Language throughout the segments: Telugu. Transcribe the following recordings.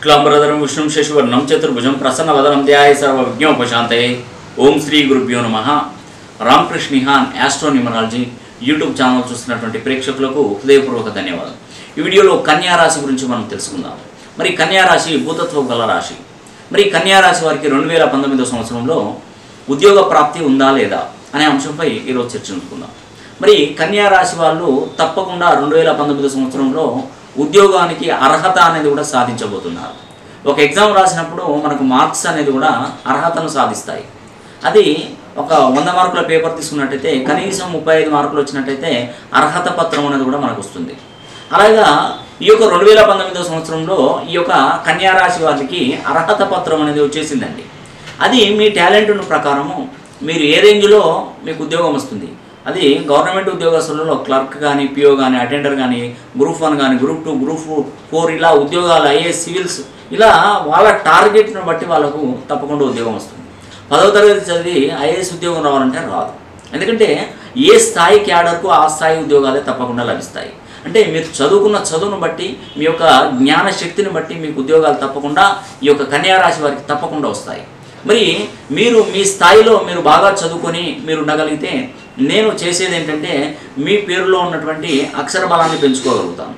శుక్లాంబరధరం విష్ణుం శశివర్ణం చతుర్భుజం ప్రసన్నవదనం ధ్యాయ సర్వ విజ్ఞోపశాంతయే ఓం శ్రీ గురుభ్యో నమ Ramakrishna Nihan astro numerology YouTube channel చూస్తున్నటువంటి ప్రేక్షకులకు హృదయపూర్వక ధన్యవాదాలు ఈ వీడియోలో కన్యా రాశి గురించి మనం తెలుసుకుందాం మరి కన్యా రాశి భూతత్వం గల రాశి మరి కన్యా రాశి వారికి రెండు వేల పంతొమ్మిదో సంవత్సరంలో ఉద్యోగ ప్రాప్తి ఉందా లేదా అనే అంశంపై ఈరోజు చర్చించుకుందాం మరి కన్యా రాశి వాళ్ళు తప్పకుండా రెండు వేల పంతొమ్మిది సంవత్సరంలో ఉద్యోగానికి అర్హత అనేది కూడా సాధించబోతున్నారు ఒక ఎగ్జామ్ రాసినప్పుడు మనకు మార్క్స్ అనేది కూడా అర్హతను సాధిస్తాయి అది ఒక వంద మార్కుల పేపర్ తీసుకున్నట్టయితే కనీసం ముప్పై ఐదు మార్కులు వచ్చినట్టయితే అర్హత పత్రం అనేది కూడా మనకు వస్తుంది అలాగా ఈ యొక్క రెండు వేల పంతొమ్మిదో సంవత్సరంలో ఈ యొక్క కన్యా రాశి వారికి అర్హత పత్రం అనేది వచ్చేసిందండి అది మీ టాలెంట్ ప్రకారము మీరు ఏ రేంజ్లో మీకు ఉద్యోగం వస్తుంది అది గవర్నమెంట్ ఉద్యోగస్తులలో క్లర్క్ కానీ పిఓ కానీ అటెండర్ కానీ గ్రూప్ వన్ కానీ గ్రూప్ టూ గ్రూప్ ఫోర్ ఇలా ఉద్యోగాలు ఐఏఎస్ సివిల్స్ ఇలా వాళ్ళ టార్గెట్ను బట్టి వాళ్ళకు తప్పకుండా ఉద్యోగం వస్తుంది పదవ తరగతి చదివి ఐఏఎస్ ఉద్యోగం రావాలంటే రాదు ఎందుకంటే ఏ స్థాయి క్యాడర్కు ఆ స్థాయి ఉద్యోగాలే తప్పకుండా లభిస్తాయి అంటే మీరు చదువుకున్న చదువును బట్టి మీ యొక్క జ్ఞాన శక్తిని బట్టి మీకు ఉద్యోగాలు తప్పకుండా ఈ యొక్క కన్యా రాశి వారికి తప్పకుండా వస్తాయి మరి మీరు మీ స్థాయిలో మీరు బాగా చదువుకొని మీరు ఉండగలిగితే నేను చేసేది ఏంటంటే మీ పేరులో ఉన్నటువంటి అక్షర బలాన్ని పెంచుకోగలుగుతాను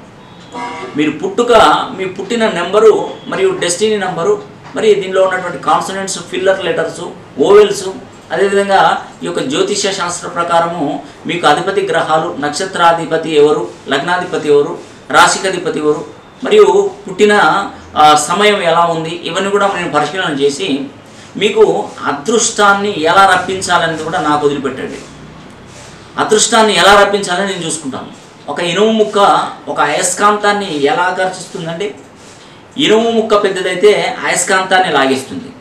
మీరు పుట్టుక మీ పుట్టిన నెంబరు మరియు డెస్టినీ నెంబరు మరి దీనిలో ఉన్నటువంటి కాన్సనెంట్స్ ఫిల్లర్ లెటర్స్ ఓవెల్స్ అదేవిధంగా ఈ యొక్క జ్యోతిష్య శాస్త్ర ప్రకారము మీకు అధిపతి గ్రహాలు నక్షత్రాధిపతి ఎవరు లగ్నాధిపతి ఎవరు రాశికధిపతి ఎవరు మరియు పుట్టిన ఆ, సమయం ఎలా ఉంది ఇవన్నీ కూడా నేను పరిశీలన చేసి మీకు అదృష్టాన్ని ఎలా రప్పించాలనేది కూడా నాకు వదిలిపెట్టండి అదృష్టాన్ని ఎలా రప్పించాలని నేను చూసుకుంటాను ఒక ఇనుము ముక్క ఒక అయస్కాంతాన్ని ఎలా ఆకర్షిస్తుందంటే ఇనుము ముక్క పెద్దదైతే అయస్కాంతాన్ని లాగేస్తుంది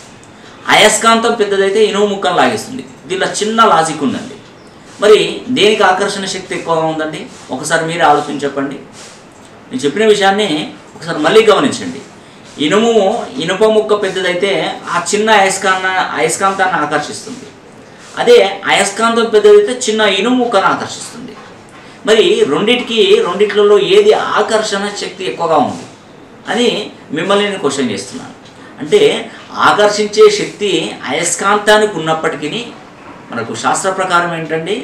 అయస్కాంతం పెద్దదైతే ఇనుము ముక్కను లాగేస్తుంది దీనిలో చిన్న లాజిక్ ఉందండి మరి దేనికి ఆకర్షణ శక్తి ఎక్కువగా ఉందండి ఒకసారి మీరే ఆలోచించి చెప్పండి నేను చెప్పిన విషయాన్ని ఒకసారి మళ్ళీ గమనించండి ఇనుము ఇనుప ముక్క పెద్దదైతే ఆ చిన్న అయస్కాంత అయస్కాంతాన్ని ఆకర్షిస్తుంది అదే అయస్కాంతం పెద్దదైతే చిన్న ఇనుము ముక్కను ఆకర్షిస్తుంది మరి రెండిటికి రెండిట్లలో ఏది ఆకర్షణ శక్తి ఎక్కువగా ఉంది అని మిమ్మల్ని నేను క్వశ్చన్ చేస్తున్నాను అంటే ఆకర్షించే శక్తి అయస్కాంతానికి ఉన్నప్పటికీ మనకు శాస్త్ర ప్రకారం ఏంటండి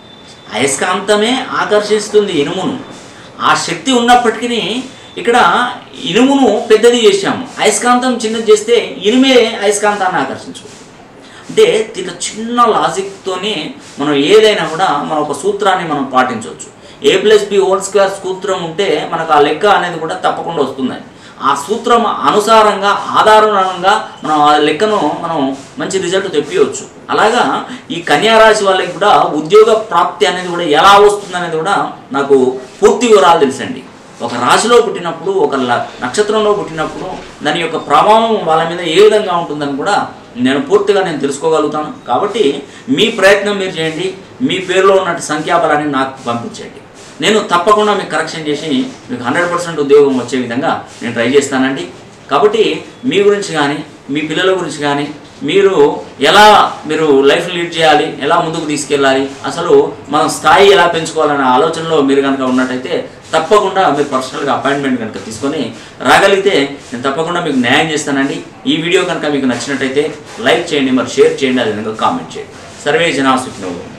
అయస్కాంతమే ఆకర్షిస్తుంది ఇనుమును ఆ శక్తి ఉన్నప్పటికీ ఇక్కడ ఇనుమును పెద్దది చేశాము అయస్కాంతం చిన్నది చేస్తే ఇనుమే అయస్కాంతాన్ని ఆకర్షించుకుంటుంది అంటే దీంట్లో చిన్న లాజిక్తోనే మనం ఏదైనా కూడా మన ఒక సూత్రాన్ని మనం పాటించవచ్చు A plus B whole square సూత్రం ఉంటే మనకు ఆ లెక్క అనేది కూడా తప్పకుండా వస్తుందండి ఆ సూత్రం అనుసారంగా ఆధారంగా మనం ఆ లెక్కను మనం మంచి రిజల్ట్ తెప్పియవచ్చు అలాగా ఈ కన్యా రాశి వాళ్ళకి కూడా ఉద్యోగ ప్రాప్తి అనేది కూడా ఎలా వస్తుంది అనేది కూడా నాకు పూర్తి వివరాలు తెలుసండి ఒక రాశిలో పుట్టినప్పుడు ఒక ల- నక్షత్రంలో పుట్టినప్పుడు దాని యొక్క ప్రభావం వాళ్ళ మీద ఏ విధంగా ఉంటుందని కూడా నేను పూర్తిగా నేను తెలుసుకోగలుగుతాను కాబట్టి మీ ప్రయత్నం మీరు చేయండి మీ పేరులో ఉన్నట్టు సంఖ్యాబలాన్ని నాకు పంపించండి నేను తప్పకుండా మీకు కరెక్షన్ చేసి మీకు హండ్రెడ్ పర్సెంట్ ఉద్యోగం వచ్చే విధంగా నేను ట్రై చేస్తానండి కాబట్టి మీ గురించి కానీ మీ పిల్లల గురించి కానీ మీరు ఎలా మీరు లైఫ్ లీడ్ చేయాలి ఎలా ముందుకు తీసుకెళ్ళాలి అసలు మనం స్థాయి ఎలా పెంచుకోవాలనే ఆలోచనలో మీరు కనుక ఉన్నట్టయితే తప్పకుండా మీరు పర్సనల్గా అపాయింట్మెంట్ కనుక తీసుకొని రాగలిగితే నేను తప్పకుండా మీకు న్యాయం చేస్తానండి ఈ వీడియో కనుక మీకు నచ్చినట్టయితే లైక్ చేయండి మరి షేర్ చేయండి అదేవిధంగా కామెంట్ చేయండి సర్వే జనా సుఖినో